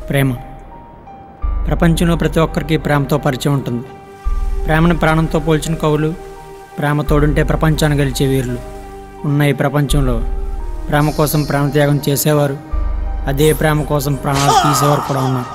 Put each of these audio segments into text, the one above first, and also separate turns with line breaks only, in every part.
ప్రేమ ప్రపంచంలో ప్రతి ఒక్కరికి ప్రేమతో పరిచయం ఉంటుంది ప్రేమను ప్రాణంతో పోల్చిన కవులు ప్రేమ తోడుంటే ప్రపంచాన్ని గెలిచే వీరులు ఉన్న ఈ ప్రపంచంలో ప్రేమ కోసం ప్రాణత్యాగం చేసేవారు అదే ప్రేమ కోసం ప్రాణాలు తీసేవారు కూడా ఉన్నారు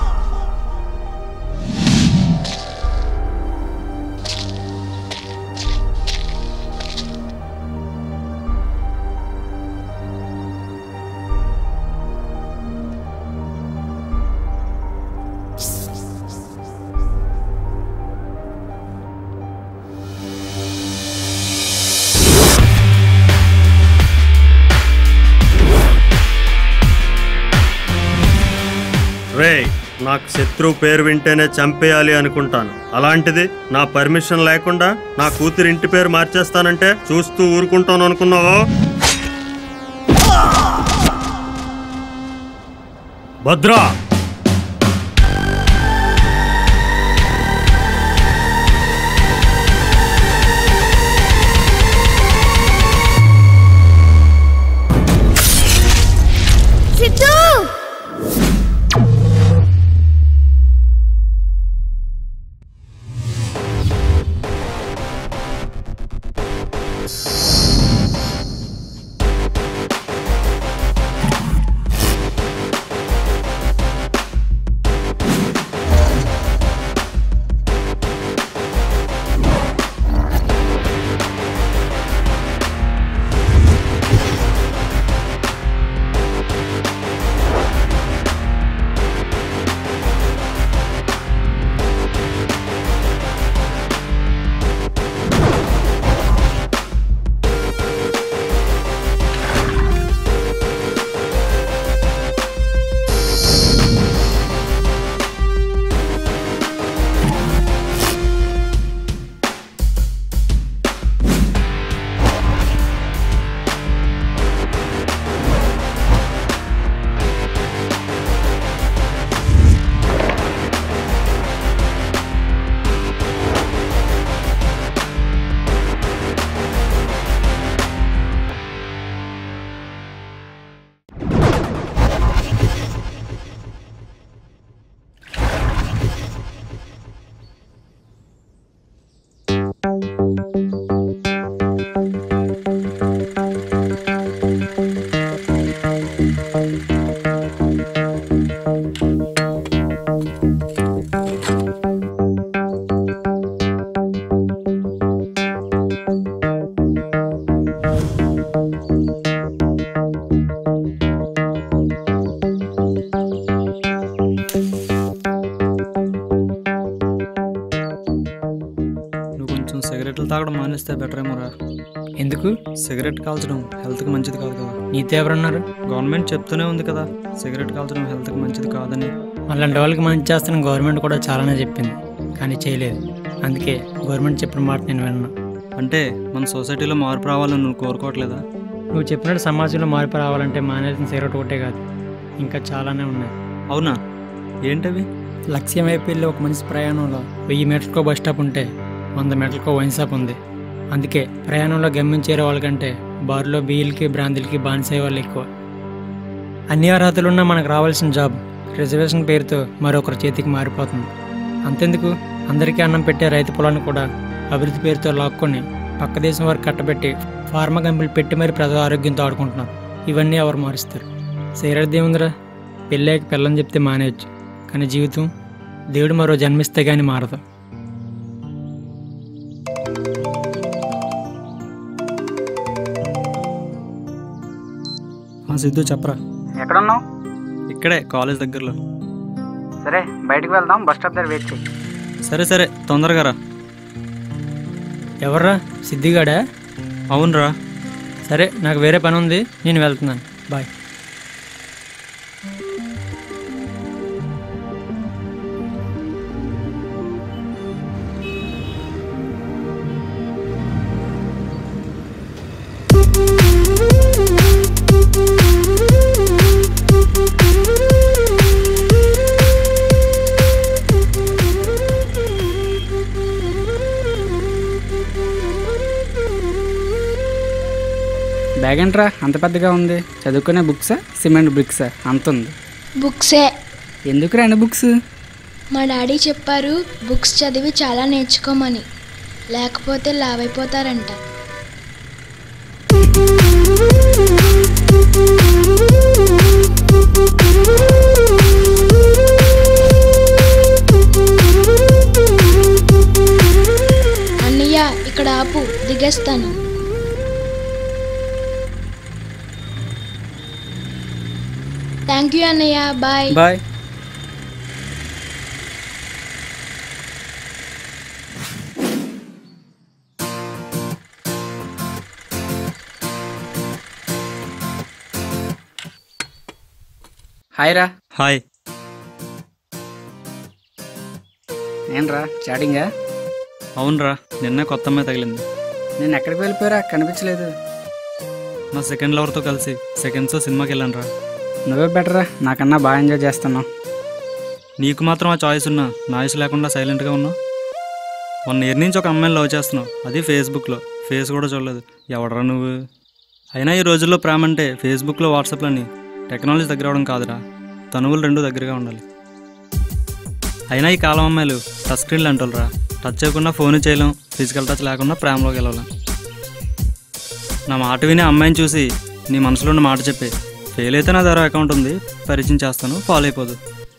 రే నాకు శత్రువు పేరు వింటేనే చంపేయాలి అనుకుంటాను అలాంటిది నా పర్మిషన్ లేకుండా నా కూతురు ఇంటి పేరు మార్చేస్తానంటే చూస్తూ ఊరుకుంటాను అనుకున్నావా భద్రా
సిద్ధు
నువ్వు కొంచెం సిగరెట్లు తాగడం మానేస్తే బెటర్ ఏమోరా
ఎందుకు
సిగరెట్ కాల్చడం హెల్త్కి మంచిది కాదు కదా
నీతో ఎవరన్నారు
గవర్నమెంట్ చెప్తూనే ఉంది కదా సిగరెట్ కాల్చడం హెల్త్కి మంచిది కాదని
అలాంటి వాళ్ళకి మంచి చేస్తున్న గవర్నమెంట్ కూడా చాలానే చెప్పింది కానీ చేయలేదు అందుకే గవర్నమెంట్ చెప్పిన మాట నేను విన్నా
అంటే మన సొసైటీలో మార్పు రావాలని నువ్వు కోరుకోవట్లేదా
నువ్వు చెప్పినట్టు సమాజంలో మార్పు రావాలంటే మానేసిన సిగరెట్ ఒకటే కాదు ఇంకా చాలానే ఉన్నాయి
అవునా ఏంటవి
లక్ష్యం వైపు వెళ్ళి ఒక మనిషి ప్రయాణంలో వెయ్యి మీటర్కో బస్ స్టాప్ ఉంటే వంద మీటర్కో వైన్ షాప్ ఉంది అందుకే ప్రయాణంలో గమ్యం చేరే వాళ్ళకంటే బార్లో బీయిల్కి బ్రాందీలకి బానిసయ్యే వాళ్ళు ఎక్కువ అన్ని అర్హతలున్నా మనకు రావాల్సిన జాబ్ రిజర్వేషన్ పేరుతో మరొకరి చేతికి మారిపోతుంది అంతెందుకు అందరికీ అన్నం పెట్టే రైతు పొలాన్ని కూడా అభివృద్ధి పేరుతో లాక్కొని పక్క దేశం వారికి కట్టబెట్టి ఫార్మా కంపెనీలు పెట్టి మరి ప్రజల ఆరోగ్యంతో ఆడుకుంటున్నారు ఇవన్నీ ఎవరు మారుస్తారు సిగరెట్ దేవుందిరా పెళ్ళాక పిల్లని చెప్తే మానేయచ్చు కానీ జీవితం దేవుడు మరో జన్మిస్తే గాని మారదు
ఆ సిద్ధు చెప్పరా
ఎక్కడున్నావు
ఇక్కడే కాలేజ్ దగ్గరలో
సరే బయటికి వెళ్దాం బస్ స్టాప్ దగ్గర వెయిట్ చేయి
సరే సరే తొందరగా రా
ఎవర్రా సిద్ధిగాడా
అవునరా
సరే నాకు వేరే పని ఉంది నేను వెళ్తున్నాను బాయ్
బ్యాగ్ ఏంట్రా అంత పెద్దగా ఉంది చదువుకునే బుక్సా సిమెంట్ బ్రిక్సా అంత ఉంది
బుక్సే
ఎందుకు రండి బుక్స్
మా డాడీ చెప్పారు బుక్స్ చదివి చాలా నేర్చుకోమని లేకపోతే లావైపోతారంట అన్నయ్య ఇక్కడ ఆపు దిగేస్తాను థ్యాంక్ యూ అన్నయ్య బాయ్
బాయ్ హాయ్ రా
హాయ్
ఏంట్రా చాటింగా
అవునరా నిన్నే కొత్త అమ్మాయి తగిలింది
నేను ఎక్కడికి వెళ్ళిపోయారా కనిపించలేదు
నా సెకండ్ లవర్తో కలిసి సెకండ్ షో సినిమాకి వెళ్ళాను రా
నువ్వే బెటరా నాకన్నా బాగా ఎంజాయ్ చేస్తున్నావు
నీకు మాత్రం ఆ చాయిస్ ఉన్నా నాయిస్ లేకుండా సైలెంట్గా ఉన్నావు వన్ ఇయర్ నుంచి ఒక అమ్మాయిని లవ్ చేస్తున్నావు అది ఫేస్బుక్లో ఫేస్ కూడా చూడలేదు ఎవడరా నువ్వు అయినా ఈ రోజుల్లో ప్రేమ అంటే ఫేస్బుక్లో వాట్సాప్లని టెక్నాలజీ దగ్గర అవడం కాదురా తనువులు రెండు దగ్గరగా ఉండాలి అయినా ఈ కాలం అమ్మాయిలు టచ్ స్క్రీన్లు అంటారా టచ్ చేయకుండా ఫోన్ చేయలేం ఫిజికల్ టచ్ లేకుండా ప్రేమలోకి వెళ్ళలేం నా మాట విని ఆ అమ్మాయిని చూసి నీ మనసులో ఉన్న మాట చెప్పే ఫెయిల్ అయితే నా దగ్గర అకౌంట్ ఉంది పరిచయం చేస్తాను ఫాలో అయిపోదు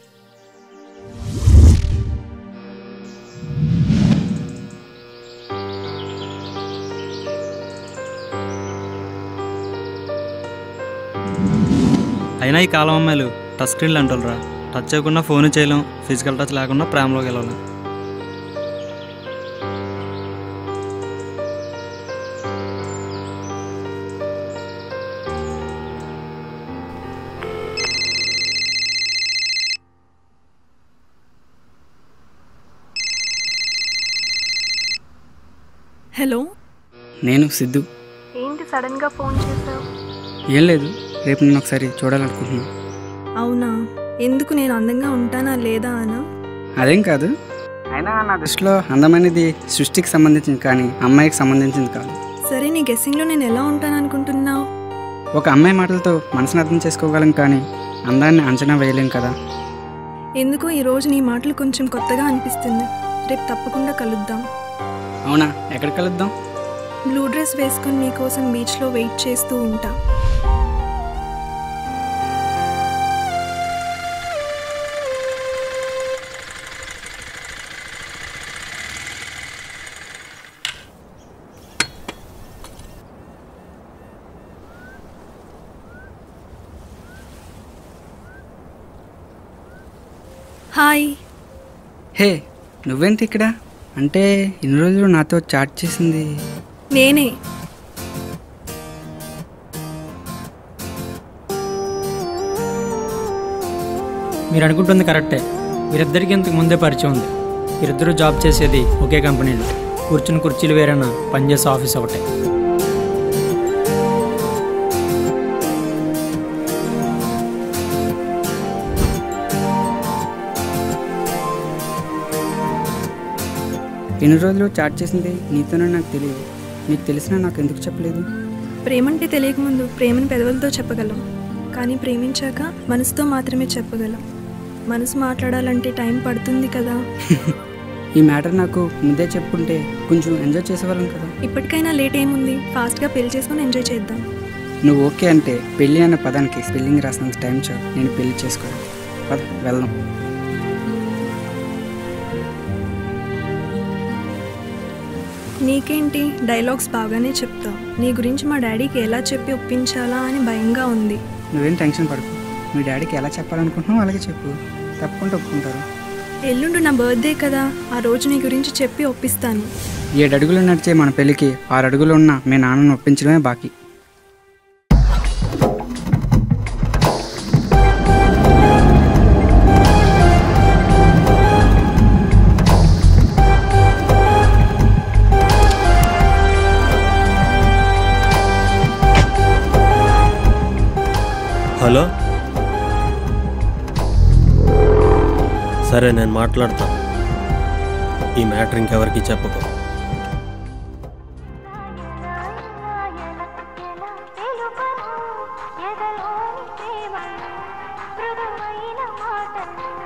అయినా ఈ కాలం అమ్మాయిలు టచ్ స్క్రీన్లు అంటారా టచ్ చేయకుండా ఫోన్ చేయలేం ఫిజికల్ టచ్ లేకుండా ప్రేమలోకి వెళ్ళలేం
హలో
నేను సిద్ధు
ఏంటి సడన్గా ఫోన్ చేసావు
ఏం లేదు రేపు నేను ఒకసారి చూడాలనుకుంటున్నాను
అవునా ఎందుకు నేను అందంగా ఉంటానా లేదా అనా
అదేం కాదు అయినా నా దృష్టిలో అందమైనది సృష్టికి సంబంధించింది కానీ అమ్మాయికి సంబంధించింది కాదు
సరే నీ గెస్సింగ్లో నేను ఎలా ఉంటాను అనుకుంటున్నావు
ఒక అమ్మాయి మాటలతో మనసుని అర్థం చేసుకోగలం కానీ అందాన్ని అంచనా వేయలేం కదా
ఎందుకో ఈరోజు నీ మాటలు కొంచెం కొత్తగా అనిపిస్తుంది రేపు తప్పకుండా కలుద్దాం
అవునా ఎక్కడ కలుద్దాం
బ్లూ డ్రెస్ వేసుకుని నీకోసం బీచ్లో వెయిట్ చేస్తూ ఉంటా హాయ్
హే నువ్వేంటి ఇక్కడ అంటే ఇన్ని రోజులు నాతో చాట్ చేసింది
నేనే
మీరు అనుకుంటుంది కరెక్టే వీరిద్దరికీ ఇంతకు ముందే పరిచయం ఉంది వీరిద్దరూ జాబ్ చేసేది ఒకే కంపెనీలో కూర్చుని కుర్చీలు వేరైనా పనిచేసే ఆఫీస్ ఒకటే
ఎన్ని రోజులు చాట్ చేసింది నీతోనే నాకు తెలియదు నీకు తెలిసినా నాకు ఎందుకు చెప్పలేదు
ప్రేమంటే తెలియకముందు ప్రేమను పెదవులతో చెప్పగలం కానీ ప్రేమించాక మనసుతో మాత్రమే చెప్పగలం మనసు మాట్లాడాలంటే టైం పడుతుంది కదా
ఈ మ్యాటర్ నాకు ముందే చెప్పుంటే కొంచెం ఎంజాయ్ చేసేవాళ్ళం కదా
ఇప్పటికైనా లేట్ ఏముంది ఫాస్ట్గా పెళ్లి చేసుకొని ఎంజాయ్ చేద్దాం
నువ్వు ఓకే అంటే పెళ్ళి అనే పదానికి స్పెల్లింగ్ రాసినంత టైం చాలు నేను పెళ్లి చేసుకోను పద వెళ్దాం
నీకేంటి డైలాగ్స్ బాగానే చెప్తావు నీ గురించి మా డాడీకి ఎలా చెప్పి ఒప్పించాలా అని భయంగా ఉంది
నువ్వేం టెన్షన్ పడకు మీ డాడీకి ఎలా చెప్పాలనుకుంటున్నావు అలాగే చెప్పు తప్పకుండా ఒప్పుకుంటారు
ఎల్లుండి నా బర్త్డే కదా ఆ రోజు నీ గురించి చెప్పి ఒప్పిస్తాను
ఏడు అడుగులు నడిచే మన పెళ్ళికి ఆరు అడుగులు ఉన్న మీ నాన్నను ఒప్పించడమే బాకీ
హలో సరే నేను మాట్లాడతాను ఈ మ్యాటర్ ఇంకెవరికి చెప్పకు
తెలుపను ఎదలోని ప్రేమ మృదువైన మాటలు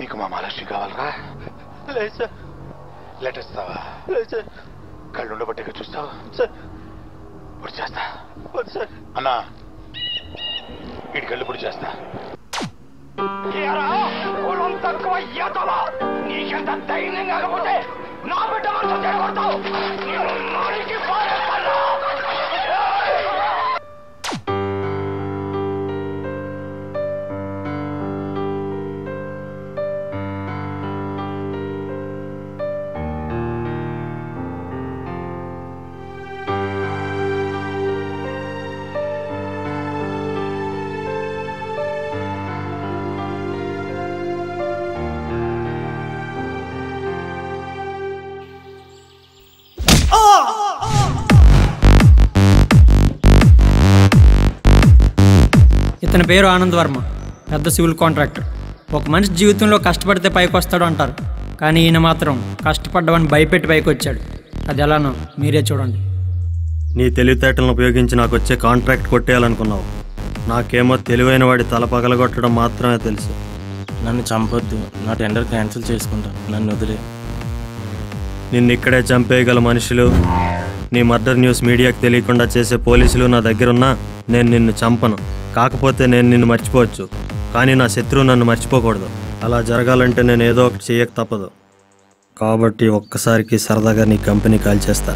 నీకు మా మహాలక్ష్మి కావాలరా లేదు సార్ లెటర్ ఇస్తావా లేదు సార్ కళ్ళు ఉండబట్టే చూస్తావా సార్ పొడి చేస్తా వద్దు సార్ అన్నా వీడి కళ్ళు పొడి చేస్తా నీకెంత ధైర్యం కాకపోతే నా బిడ్డ మనసు చెడగొడతావు
ఇతని పేరు ఆనంద్ వర్మ పెద్ద సివిల్ కాంట్రాక్టర్ ఒక మనిషి జీవితంలో కష్టపడితే పైకి వస్తాడు అంటారు కానీ ఈయన మాత్రం కష్టపడ్డవని భయపెట్టి పైకి వచ్చాడు అది ఎలానో మీరే చూడండి
నీ తెలివితేటలను ఉపయోగించి నాకు వచ్చే కాంట్రాక్ట్ కొట్టేయాలనుకున్నావు నాకేమో తెలివైన వాడి తల పగలగొట్టడం మాత్రమే తెలుసు
నన్ను చంపొద్దు నా టెండర్ క్యాన్సిల్ చేసుకుంటా నన్ను వదిలే
నిన్ను ఇక్కడే చంపేయగల మనుషులు నీ మర్డర్ న్యూస్ మీడియాకు తెలియకుండా చేసే పోలీసులు నా దగ్గరున్నా నేను నిన్ను చంపను కాకపోతే నేను నిన్ను మర్చిపోవచ్చు కానీ నా శత్రువు నన్ను మర్చిపోకూడదు అలా జరగాలంటే నేను ఏదో ఒకటి చేయక తప్పదు కాబట్టి ఒక్కసారికి సరదాగా నీ కంపెనీ కాల్ చేస్తా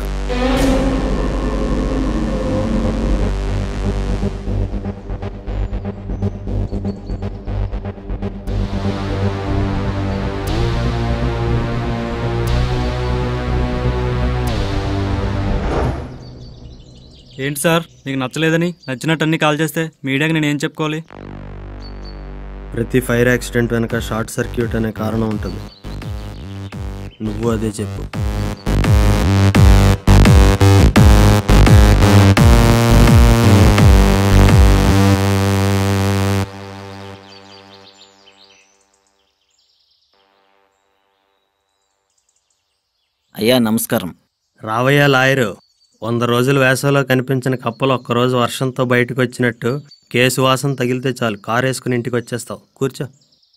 ఏంటి సార్ మీకు నచ్చలేదని నచ్చినట్టు అన్ని కాల్ చేస్తే మీడియాకి నేను ఏం చెప్పుకోవాలి
ప్రతి ఫైర్ యాక్సిడెంట్ వెనక షార్ట్ సర్క్యూట్ అనే కారణం ఉంటుంది నువ్వు అదే చెప్పు
అయ్యా నమస్కారం
రావయ్య లాయరు వంద రోజులు వేసవిలో కనిపించిన కప్పలు ఒక్కరోజు వర్షంతో బయటకు వచ్చినట్టు కేసు వాసన తగిలితే చాలు కారు వేసుకుని ఇంటికి వచ్చేస్తావు కూర్చో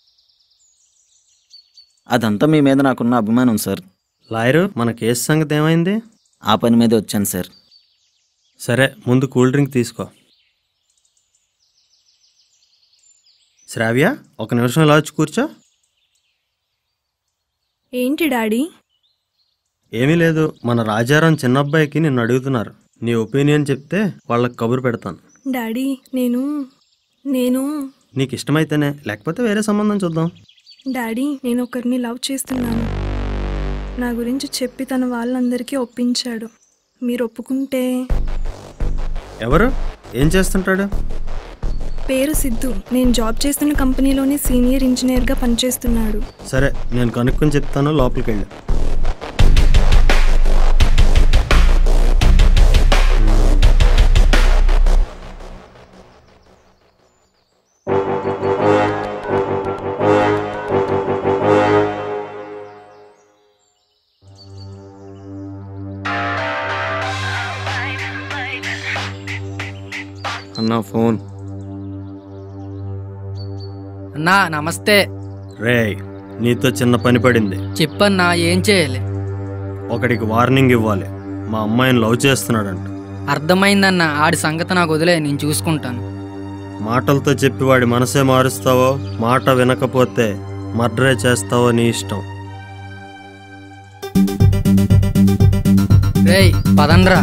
అదంతా మీ మీద నాకున్న అభిమానం సార్
లాయరు మన కేసు సంగతి ఏమైంది
ఆ పని మీద వచ్చాను సార్
సరే ముందు కూల్ డ్రింక్ తీసుకో శ్రావ్య ఒక నిమిషం ఇలా వచ్చి కూర్చో
ఏంటి డాడీ
ఏమీ లేదు మన రాజారాం చిన్నబ్బాయికి నిన్ను అడుగుతున్నారు నీ ఒపీనియన్ చెప్తే వాళ్ళకి కబురు పెడతాను
డాడీ నేను నేను
నీకు ఇష్టమైతేనే లేకపోతే వేరే సంబంధం చూద్దాం
డాడీ నేను ఒకరిని లవ్ చేస్తున్నాను నా గురించి చెప్పి తన వాళ్ళందరికీ ఒప్పించాడు మీరు ఒప్పుకుంటే
ఎవరు ఏం చేస్తుంటాడు
పేరు సిద్ధు నేను జాబ్ చేస్తున్న కంపెనీలోనే సీనియర్ ఇంజనీర్గా పనిచేస్తున్నాడు
సరే నేను కనుక్కొని చెప్తాను లోపలికి వెళ్ళి
అన్న ఫోన్
అన్నా నమస్తే
రేయ్ నీతో చిన్న పని పడింది
చెప్పన్నా ఏం చేయాలి
ఒకడికి వార్నింగ్ ఇవ్వాలి మా అమ్మాయిని లవ్ చేస్తున్నాడంట
అర్థమైందన్నా ఆడి సంగతి నాకు వదిలే నేను చూసుకుంటాను
మాటలతో చెప్పి వాడి మనసే మారుస్తావో మాట వినకపోతే మర్డరే చేస్తావో నీ ఇష్టం
రేయ్ పదండ్రా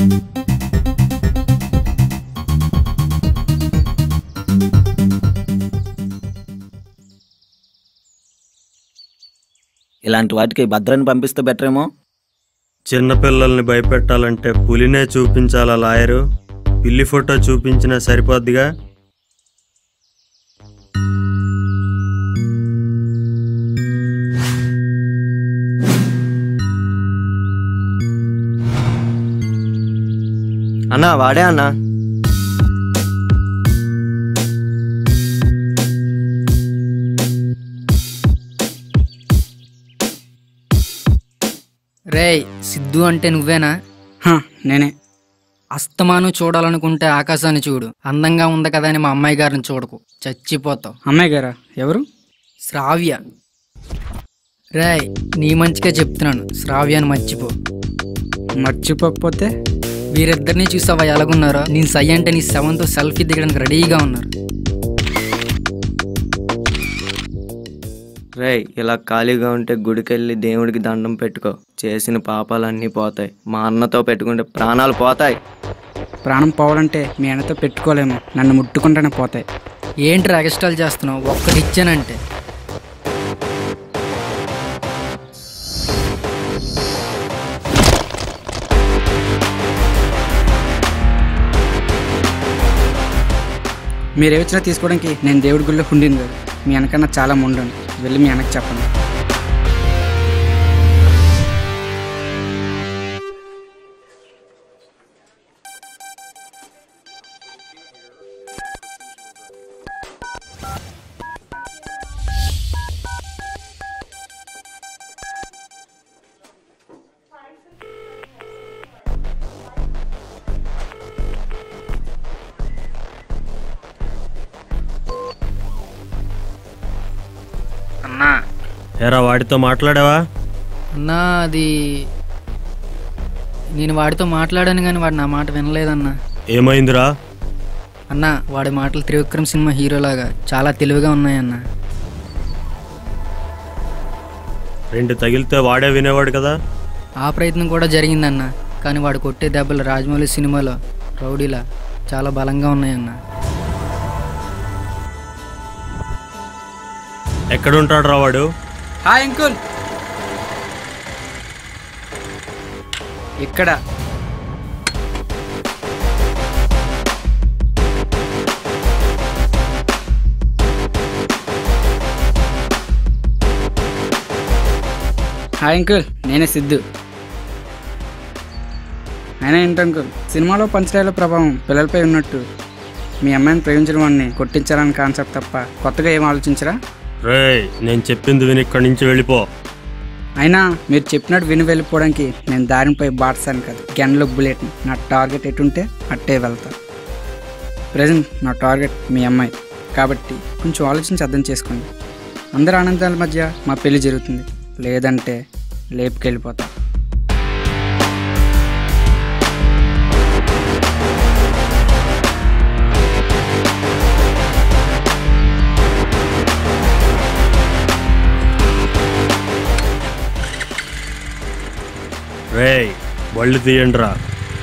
ఇలాంటి వాటికి భద్రాన్ని పంపిస్తే బెటర్ ఏమో
చిన్నపిల్లల్ని భయపెట్టాలంటే పులినే చూపించాలా లాయరు పిల్లి ఫోటో చూపించినా సరిపోద్దిగా
అన్నా వాడే అన్నా
రేయ్ సిద్ధు అంటే నువ్వేనా
నేనే
అస్తమానం చూడాలనుకుంటే ఆకాశాన్ని చూడు అందంగా ఉంది కదా అని మా అమ్మాయి గారిని చూడకు చచ్చిపోతావు
అమ్మాయి గారా ఎవరు
శ్రావ్య రాయ్ నీ మంచిగా చెప్తున్నాను శ్రావ్యాన్ని మర్చిపో
మర్చిపోకపోతే
వీరిద్దరిని చూసావా ఎలాగున్నారో నేను సై అంటే నీ సెవెన్తో సెల్ఫీ దిగడానికి రెడీగా ఉన్నారు
రేయ్ ఇలా ఖాళీగా ఉంటే గుడికెళ్ళి దేవుడికి దండం పెట్టుకో చేసిన పాపాలన్నీ పోతాయి మా అన్నతో పెట్టుకుంటే ప్రాణాలు పోతాయి
ప్రాణం పోవాలంటే మీ అన్నతో పెట్టుకోలేము నన్ను ముట్టుకుంటేనే పోతాయి
ఏంటి ఎక్స్ట్రాలు చేస్తున్నావు ఒక్కటి ఇచ్చానంటే
మీరు ఏమిచ్చినా తీసుకోవడానికి నేను దేవుడి గుళ్ళో ఉండింది కాదు మీ వెనకన్నా చాలా ముండను వెళ్ళి మీ వెనక్కి చెప్పండి
అన్నా
ఎరా వాడితో మాట్లాడావా
అన్నా అది నేను వాడితో మాట్లాడాను కానీ వాడు నా మాట వినలేదన్నా
ఏమైందిరా
అన్న వాడి మాటలు త్రివిక్రమ్ సినిమా హీరోలాగా చాలా తెలివిగా ఉన్నాయన్న
రెండు తగిలితే వాడే వినేవాడు కదా
ఆ ప్రయత్నం కూడా జరిగిందన్న కానీ వాడు కొట్టే దెబ్బలు రాజమౌళి సినిమాలో రౌడీలా చాలా బలంగా ఉన్నాయన్న
ఎక్కడుంటాడు రా వాడు
హాయ్ అంకుల్ ఇక్కడ హాయ్ అంకుల్ నేనే సిద్ధు అయినా ఏంటి అంకుల్ సినిమాలో పంచడాల ప్రభావం పిల్లలపై ఉన్నట్టు మీ అమ్మాయిని ప్రేమించడం వాడిని కొట్టించాలని కాన్సెప్ట్ తప్ప కొత్తగా ఏం ఆలోచించరా
రేయ్ నేను చెప్పింది విని ఇక్కడి నుంచి వెళ్ళిపో
అయినా మీరు చెప్పినట్టు విని వెళ్ళిపోవడానికి నేను దారిపై బాట్సాను కదా గన్లో బుల్లెట్ నా టార్గెట్ ఎటుంటే అట్టే వెళ్తా ప్రజెంట్ నా టార్గెట్ మీ అమ్మాయి కాబట్టి కొంచెం ఆలోచించి అర్థం చేసుకోండి అందరి ఆనందాల మధ్య మా పెళ్లి జరుగుతుంది లేదంటే లేపుకెళ్ళిపోతా
రేయ్ బళ్ళు తీయండిరా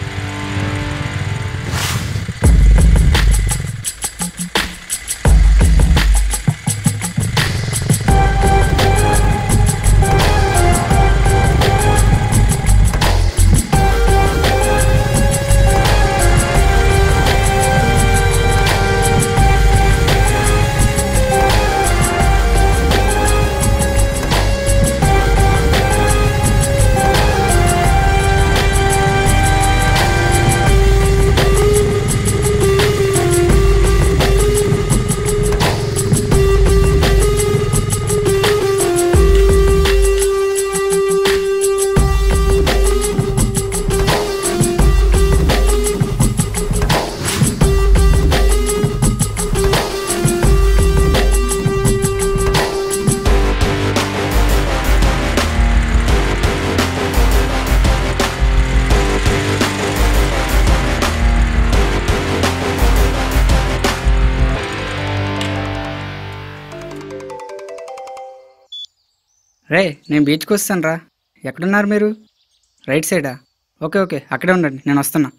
రే నేను బీచ్కి వస్తాను రా ఎక్కడున్నారు మీరు రైట్ సైడా ఓకే ఓకే అక్కడే ఉండండి నేను వస్తున్నా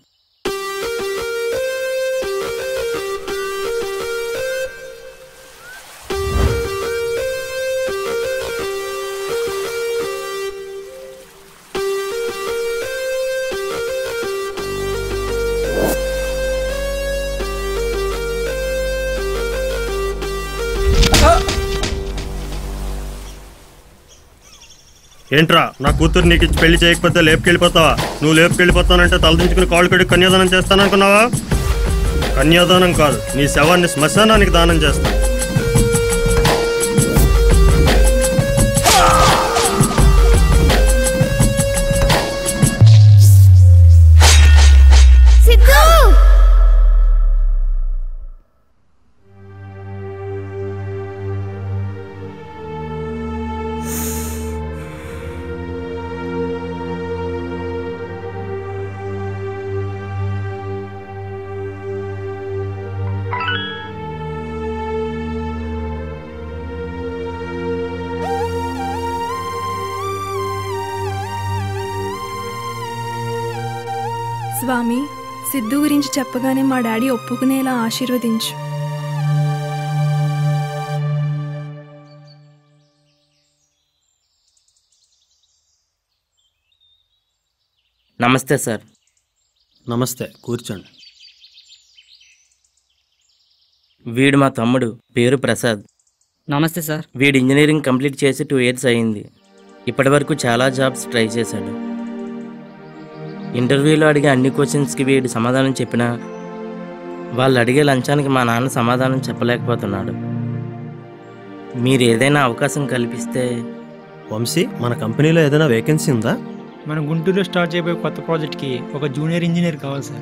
ఏంట్రా నా కూతురు నీకు ఇచ్చి పెళ్లి చేయకపోతే లేపుకెళ్ళిపోతావా నువ్వు లేపుకెళ్ళిపోతానంటే తలదించుకుని కాళ్ళు కడిగి కన్యాదానం చేస్తాననుకున్నావా కన్యాదానం కాదు నీ శవాన్ని శ్మశానానికి దానం చేస్తా
సిద్ధు
స్వామి సిద్ధు గురించి చెప్పగానే మా డాడీ ఒప్పుకునేలా ఆశీర్వదించు
నమస్తే సార్
నమస్తే కూర్చోండి
వీడు మా తమ్ముడు పేరు ప్రసాద్
నమస్తే సార్
వీడు ఇంజనీరింగ్ కంప్లీట్ చేసి టూ ఇయర్స్ అయ్యింది ఇప్పటివరకు చాలా జాబ్స్ ట్రై చేశాడు ఇంటర్వ్యూలో అడిగే అన్ని క్వశ్చన్స్కి వీడు సమాధానం చెప్పినా వాళ్ళు అడిగే లంచానికి మా నాన్న సమాధానం చెప్పలేకపోతున్నాడు మీరు ఏదైనా అవకాశం కల్పిస్తే
వంశీ మన కంపెనీలో ఏదైనా వేకెన్సీ ఉందా
మన గుంటూరులో స్టార్ట్ చేయబోయే కొత్త ప్రాజెక్ట్కి ఒక జూనియర్ ఇంజనీర్ కావాలి సార్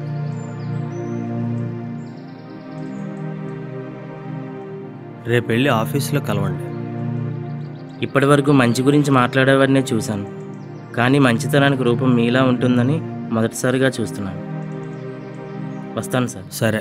రేపు వెళ్ళి ఆఫీస్లో కలవండి
ఇప్పటివరకు మంచి గురించి మాట్లాడేవాడినే చూశాను కానీ మంచితనానికి రూపం మీలా ఉంటుందని మొదటిసారిగా చూస్తున్నాను వస్తాను సార్
సరే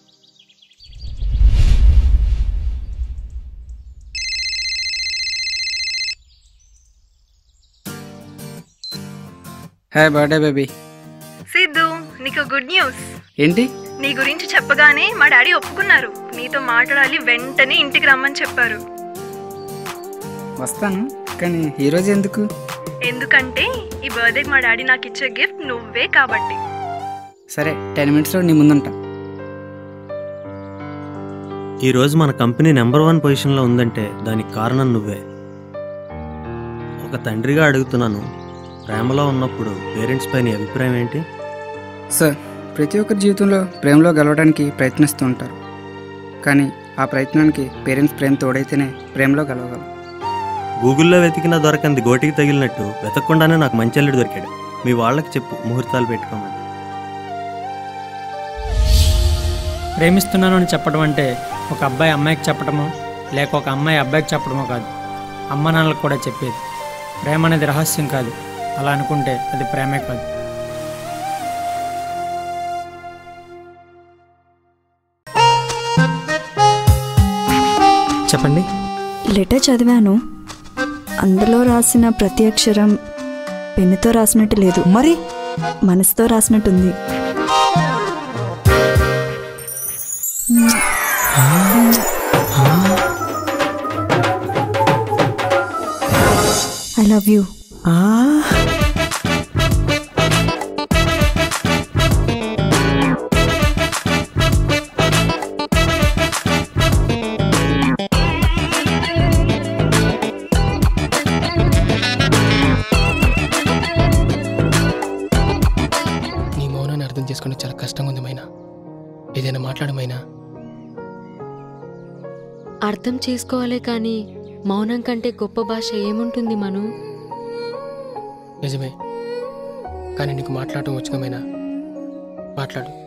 హాయ్ బర్త్డే బేబీ
సిద్ధు నీకు గుడ్ న్యూస్
ఏంటి
నీ గురించి చెప్పగానే మా డాడీ ఒప్పుకున్నారు నీతో మాట్లాడాలి వెంటనే ఇంటికి రమ్మని చెప్పారు
వస్తాను కానీ ఈరోజు ఎందుకు
ఎందుకంటే ఈ బర్త్డేకి మా డాడీ నాకు ఇచ్చే గిఫ్ట్ నువ్వే కాబట్టి
సరే టెన్ మినిట్స్లో నీ ముందుంటా
ఈరోజు మన కంపెనీ నెంబర్ వన్ పొజిషన్లో ఉందంటే దానికి కారణం నువ్వే ఒక తండ్రిగా అడుగుతున్నాను ప్రేమలో ఉన్నప్పుడు పేరెంట్స్ పై నీ అభిప్రాయం ఏంటి
సార్ ప్రతి ఒక్కరి జీవితంలో ప్రేమలో గెలవడానికి ప్రయత్నిస్తూ ఉంటారు కానీ ఆ ప్రయత్నానికి పేరెంట్స్ ప్రేమ తోడైతేనే ప్రేమలో గెలవగలం
గూగుల్లో వెతికినా దొరకంది గోటికి తగిలినట్టు వెతకకుండానే నాకు మంచి అల్లుడు దొరికాడు మీ వాళ్ళకి చెప్పు ముహూర్తాలు పెట్టుకోమని
ప్రేమిస్తున్నాను అని చెప్పడం అంటే ఒక అబ్బాయి అమ్మాయికి చెప్పడమో లేక ఒక అమ్మాయి అబ్బాయికి చెప్పడమో కాదు అమ్మ నాన్నలకు కూడా చెప్పేది ప్రేమ అనేది రహస్యం కాదు అలా అనుకుంటే అది ప్రేమే కాదు
చెప్పండి
లెటర్ చదివాను అందులో రాసిన ప్రతి అక్షరం పెన్నుతో రాసినట్టు లేదు
మరి
మనసుతో రాసినట్టుంది ఐ లవ్ యూ
నీ మౌనాన్ని అర్థం చేసుకోవడం చాలా కష్టంగా ఉంది మైనా ఏదైనా మాట్లాడమైనా
అర్థం చేసుకోవాలే కానీ మౌనం కంటే గొప్ప భాష ఏముంటుంది మను
నిజమే కానీ నీకు మాట్లాడటం వచ్చినమైనా మాట్లాడు